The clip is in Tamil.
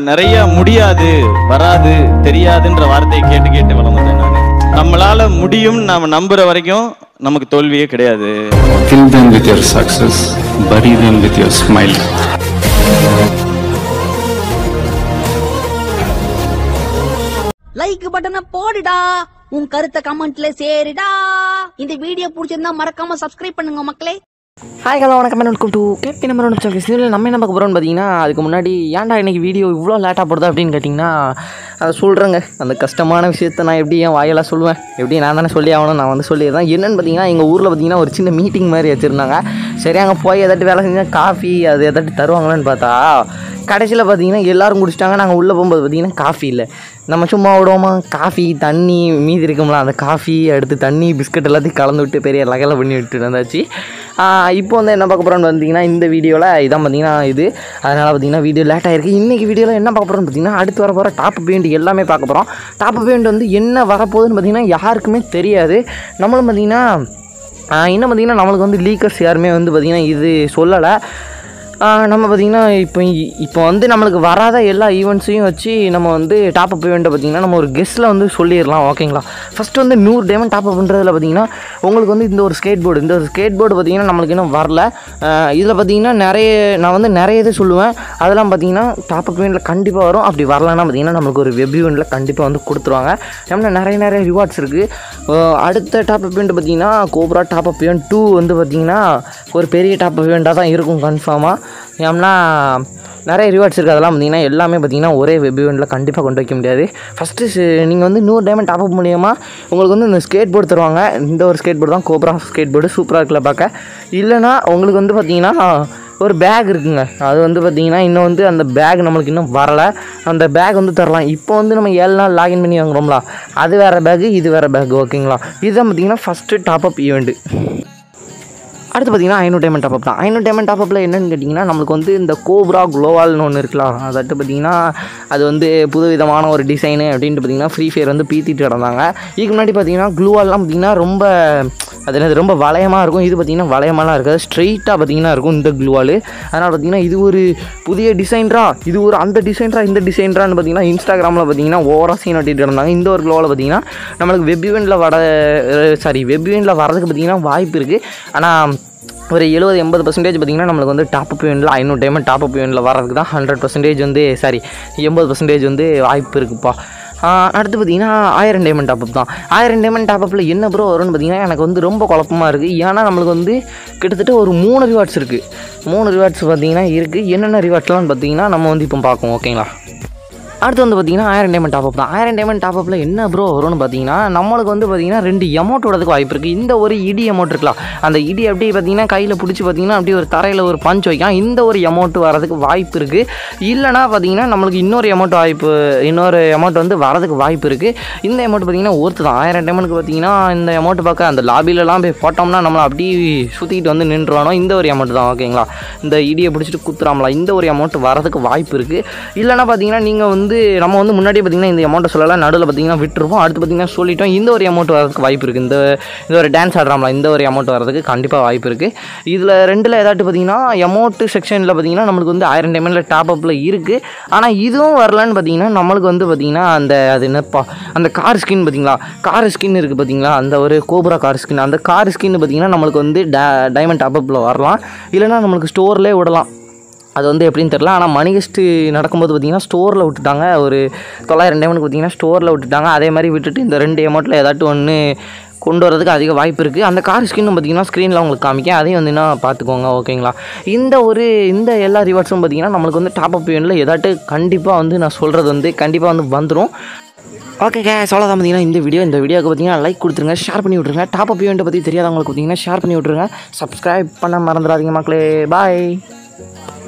நிறைய முடியாது வராது தெரியாதுன்ற வார்த்தையை கேட்டு கேட்டு வளர்ந்தேன் நான் நம்மளால முடியும் நாம நம்புற வரைக்கும் நமக்கு தோல்வியே கிடையாது Kill them with your success, bury them with your smile. Like பட்டனை போடுடா உன் கருத்தை கமெண்ட்ல சேருடா இந்த வீடியோ பிடிச்சிருந்தா மறக்காம சப்ஸ்கிரைப் பண்ணுங்க மக்களே ஹாய் ஹலோ வணக்கம் welcome to KP number one channel இதில் நம்ம என்ன பார்க்க போகிறோம்னு பார்த்தீங்கன்னா அதுக்கு முன்னாடி ஏன்டா இன்னைக்கு வீடியோ இவ்வளோ லேட்டாக போடுது அப்படின்னு கேட்டிங்கன்னா அதை சொல்கிறேங்க அந்த கஷ்டமான விஷயத்த நான் எப்படி என் வாயெல்லாம் சொல்லுவேன் எப்படி நான் தானே சொல்லி ஆகணும் நான் வந்து சொல்லிடுறேன் என்னென்னு பார்த்தீங்கன்னா எங்கள் ஊரில் பார்த்தீங்கன்னா ஒரு சின்ன மீட்டிங் மாதிரி வச்சுருந்தாங்க சரி அங்கே போய் எதாட்டி வேலை செஞ்சால் காஃபி அது எதாட்டி தருவாங்களான்னு பார்த்தா கடைசியில் பார்த்தீங்கன்னா எல்லாரும் குடிச்சிட்டாங்க நாங்கள் உள்ளே போகும்போது பார்த்தீங்கன்னா காஃபி இல்லை நம்ம சும்மா விடுவோமா காஃபி தண்ணி மீதி இருக்கும்ல அந்த காஃபி அடுத்து தண்ணி பிஸ்கட் எல்லாத்தையும் கலந்து விட்டு பெரிய லகையில் பண்ணி விட்டு வந்தாச்சு ஆஹ் இப்போ வந்து என்ன பார்க்க போகிறோம்னு பார்த்தீங்கன்னா இந்த வீடியோவில் இதான் பார்த்தீங்கன்னா இது அதனால் பார்த்தீங்கன்னா வீடியோ லேட் ஆயிருக்கு இன்றைக்கி வீடியோவில் என்ன பார்க்க போகிறோம்னு பார்த்தீங்கன்னா அடுத்து வர போகிற டாப் பெயிண்ட் எல்லாமே பார்க்க போகிறோம் டாப் பெயிண்ட் வந்து என்ன வரப்போகுதுன்னு பார்த்தீங்கன்னா யாருக்குமே தெரியாது நம்மளும் பார்த்தீங்கன்னா ஆஹ் இன்னும் பார்த்தீங்கன்னா நம்மளுக்கு வந்து லீக்கர்ஸ் யாருமே வந்து பார்த்திங்கன்னா இது சொல்லலை ஆஹ் நம்ம பார்த்திங்கன்னா இப்போ இ- இப்போ வந்து நம்மளுக்கு வராத எல்லா ஈவெண்ட்ஸையும் வச்சு நம்ம வந்து டாப் அப் ஈவெண்ட்டை பார்த்திங்கன்னா நம்ம ஒரு கெஸ்ட்டில் வந்து சொல்லிடலாம் ஓகேங்களா ஃபஸ்ட்டு வந்து நூறு டைமண்ட் டாப் அப் பண்ணுறதுல பார்த்திங்கன்னா உங்களுக்கு வந்து இந்த ஒரு ஸ்கேட் போர்டு இந்த ஒரு ஸ்கேட் போர்டு பார்த்திங்கன்னா நம்மளுக்கு இன்னும் வரல இதில் பார்த்திங்கன்னா நிறைய நான் வந்து நிறைய இது சொல்லுவேன் அதெல்லாம் பார்த்திங்கன்னா டாப் அப் ஈவெண்ட்டில் கண்டிப்பாக வரும் அப்படி வரலன்னா பார்த்திங்கன்னா நம்மளுக்கு ஒரு வெப் ஈவெண்ட்டில் கண்டிப்பாக வந்து கொடுத்துருவாங்க நம்மள நிறைய நிறைய ரிவார்ட்ஸ் இருக்குது அடுத்த டாப் அப் ஈவெண்ட் பார்த்திங்கன்னா cobra top up event two வந்து பார்த்திங்கன்னா ஒரு பெரிய டாப் அப் ஈவெண்ட்டாக தான் இருக்கும் கன்ஃபார்மாக ஏன்னா நிறைய ரிவார்ட்ஸ் இருக்குது அதெல்லாம் பார்த்தீங்கன்னா எல்லாமே பார்த்தீங்கன்னா ஒரே வெப் ஈவெண்ட்டில் கண்டிப்பாக கொண்டு வைக்க முடியாது ஃபஸ்ட்டு நீங்கள் வந்து நூறு டைமண்ட் டாப் அப் மூலியமாக உங்களுக்கு வந்து இந்த ஸ்கேட் போர்டு தருவாங்க இந்த ஒரு ஸ்கேட் போர்டு தான் கோப்ரா ஸ்கேட் போர்டு சூப்பராக இருக்குல்ல பார்க்க இல்லைனா உங்களுக்கு வந்து பார்த்தீங்கன்னா ஒரு பேக் இருக்குங்க அது வந்து பார்த்தீங்கன்னா இன்னும் வந்து அந்த பேக் நம்மளுக்கு இன்னும் வரலை அந்த பேக் வந்து தரலாம் இப்போ வந்து நம்ம ஏழு நாள் லாகின் பண்ணி வாங்குறோம்ல அது வேறு பேக்கு இது வேறு பேக் ஓகேங்களா இதுதான் பார்த்தீங்கன்னா ஃபஸ்ட்டு டாப் அப் ஈவெண்ட்டு அடுத்து பார்த்தீங்கன்னா ஐநூறு டைமண்ட் டாப் தான் ஐநூறு டைமண்ட் டாப் அப்பில் என்னன்னு கேட்டிங்கன்னா நம்மளுக்கு வந்து இந்த கோப்ரா குளோவால்னு ஒன்று இருக்கலாம் அதாட்டு பார்த்தீங்கன்னா அது வந்து புது விதமான ஒரு டிசைனு அப்படின்ட்டு பார்த்தீங்கன்னா ஃப்ரீ ஃபயர் வந்து பீத்திட்டு கிடந்தாங்க இதுக்கு முன்னாடி பார்த்தீங்கன்னா க்ளூவால்லாம் பார்த்தீங்கன்னா ரொம்ப அது என்னது ரொம்ப வளையமாக இருக்கும் இது பார்த்தீங்கன்னா வளையமாலாம் இருக்காது ஸ்ட்ரெயிட்டாக பார்த்தீங்கன்னா இருக்கும் இந்த க்ளூவால் அதனால் பார்த்தீங்கன்னா இது ஒரு புதிய டிசைன்ரா இது ஒரு அந்த டிசைன்ரா இந்த டிசைன்ரான்னு பார்த்தீங்கன்னா இன்ஸ்டாகிராமில் பார்த்தீங்கன்னா ஓவராக சீன் ஒட்டிட்டு இருந்தாங்க இந்த ஒரு க்ளோவில் பார்த்தீங்கன்னா நம்மளுக்கு வெப் ஈவெண்ட்டில் வர சாரி வெப் ஈவெண்ட்டில் வரதுக்கு பார்த்தீங்கன்னா வாய்ப்பு இருக்குது ஆனால் ஒரு எழுபது எண்பது பர்சன்டேஜ் பார்த்திங்கன்னா நம்மளுக்கு வந்து டாப் அப் யூனில் ஐநூறு டைமண்ட் டாப் அப் யூனில் வரதுக்கு தான் ஹண்ட்ரட் பர்சன்டேஜ் வந்து சாரி எண்பது பர்சன்டேஜ் வந்து வாய்ப்பு இருக்குப்பா ஆஹ் அடுத்து பார்த்தீங்கன்னா ஆயிரம் டைமண்ட் டாப்அப் தான் ஆயிரம் டைமண்ட் டாப்அப்பில் என்ன ப்ரோ வரும்னு பார்த்தீங்கன்னா எனக்கு வந்து ரொம்ப குழப்பமா இருக்குது ஏன்னா நம்மளுக்கு வந்து கிட்டத்தட்ட ஒரு மூணு ரிவார்ட்ஸ் இருக்குது மூணு ரிவார்ட்ஸ் பார்த்தீங்கன்னா இருக்குது என்னென்ன ரிவார்ட்ஸ்லாம் பார்த்தீங்கன்னா நம்ம வந்து இப்போ பார்ப்போம் ஓகேங்களா அடுத்து வந்து பார்த்தீங்கன்னா ஆயிரம் டைமண்ட் டாப்அப் தான் ஆயிரம் டைமண்ட் டாப்அப்பில் என்ன ப்ரோ வரும்னு பார்த்தீங்கன்னா நம்மளுக்கு வந்து பார்த்தீங்கன்னா ரெண்டு எமௌண்ட் வரதுக்கு வாய்ப்பு இருக்குது இந்த ஒரு இடி எமௌண்ட் இருக்கலாம் அந்த இடி அப்படியே பார்த்தீங்கன்னா கையில் பிடிச்சி பார்த்தீங்கன்னா அப்படியே ஒரு தரையில் ஒரு பஞ்ச் வைக்கலாம் இந்த ஒரு எமௌண்ட் வரதுக்கு வாய்ப்பு இருக்குது இல்லைனா பார்த்தீங்கன்னா நம்மளுக்கு இன்னொரு எமௌண்ட் வாய்ப்பு இன்னொரு எமௌண்ட் வந்து வரதுக்கு வாய்ப்பு இருக்குது இந்த எமௌண்ட் பார்த்தீங்கன்னா ஒருத்து தான் ஆயிரம் டைமண்ட்க்கு பார்த்தீங்கன்னா இந்த எமௌண்ட் பார்க்க அந்த லாபிலலாம் போய் போட்டோம்னா நம்மளை அப்படியே சுற்றிக்கிட்டு வந்து நின்றுவானோ இந்த ஒரு எமௌண்ட் தான் ஓகேங்களா இந்த இடியை பிடிச்சிட்டு குத்துறாமலாம் இந்த ஒரு அமௌண்ட் வரதுக்கு வாய்ப்பு இருக்குது இல்லைனா பார்த்தீங்கன்னா நீங்கள் வந்து நம்ம வந்து முன்னாடியே பார்த்தீங்கன்னா இந்த அமௌண்ட்டை சொல்லலாம் நடுவில் பார்த்தீங்கன்னா விட்டுருப்போம் அடுத்து பார்த்தீங்கன்னா சொல்லிட்டோம் இந்த ஒரு அமௌண்ட் வரதுக்கு வாய்ப்பு இருக்குது இந்த இந்த ஒரு டான்ஸ் ஆடுறாமல இந்த ஒரு அமௌண்ட் வரதுக்கு கண்டிப்பாக வாய்ப்பு இருக்குது இதில் ரெண்டில் ஏதாட்டு பார்த்தீங்கன்னா அமௌண்ட் செக்ஷனில் பார்த்தீங்கன்னா நம்மளுக்கு வந்து ஆயிரம் டைமில் டாப் அப்பில் இருக்குது ஆனால் இதுவும் வரலன்னு பார்த்தீங்கன்னா நம்மளுக்கு வந்து பார்த்தீங்கன்னா அந்த அது என்னப்பா அந்த கார் ஸ்கின் பார்த்தீங்களா கார் ஸ்கின் இருக்குது பார்த்தீங்களா அந்த ஒரு கோப்ரா கார் ஸ்கின் அந்த கார் ஸ்கின் பார்த்தீங்கன்னா நம்மளுக்கு வந்து டைமண்ட் டாப் அப்பில் வரலாம் இல்லைனா நம்மளுக்கு ஸ்டோர்லேயே விடலாம் அது வந்து எப்படின்னு தெரில ஆனால் மணிகஸ்ட்டு நடக்கும்போது பார்த்தீங்கன்னா ஸ்டோரில் விட்டுட்டாங்க ஒரு தொள்ளாயிரம் டைமண்ட் பார்த்தீங்கன்னா ஸ்டோரில் விட்டுட்டாங்க அதே மாதிரி விட்டுட்டு இந்த ரெண்டு அமௌண்ட்டில் ஏதாட்டும் ஒன்று கொண்டு வரதுக்கு அதிக வாய்ப்பு இருக்குது அந்த கார் ஸ்கின்னு பார்த்தீங்கன்னா ஸ்க்ரீனில் உங்களுக்கு காமிக்க அதையும் வந்து என்ன பார்த்துக்கோங்க ஓகேங்களா இந்த ஒரு இந்த எல்லா ரிவார்ட்ஸும் பார்த்தீங்கன்னா நம்மளுக்கு வந்து டாப் அப் யூனில் ஏதாட்டு கண்டிப்பாக வந்து நான் சொல்கிறது வந்து கண்டிப்பாக வந்து வந்துடும் ஓகே கே அவ்வளோதான் பார்த்தீங்கன்னா இந்த வீடியோ இந்த வீடியோக்கு பார்த்தீங்கன்னா லைக் கொடுத்துருங்க ஷேர் பண்ணி விட்ருங்க டாப் அப் ஈவெண்ட்டை பற்றி தெரியாதவங்களுக்கு பார்த்தீங்கன்னா ஷேர் பண்ணி விட்ருங்க சப்ஸ்கிரைப் பண்ண மறந்துடாதீங்க மக்களே பாய்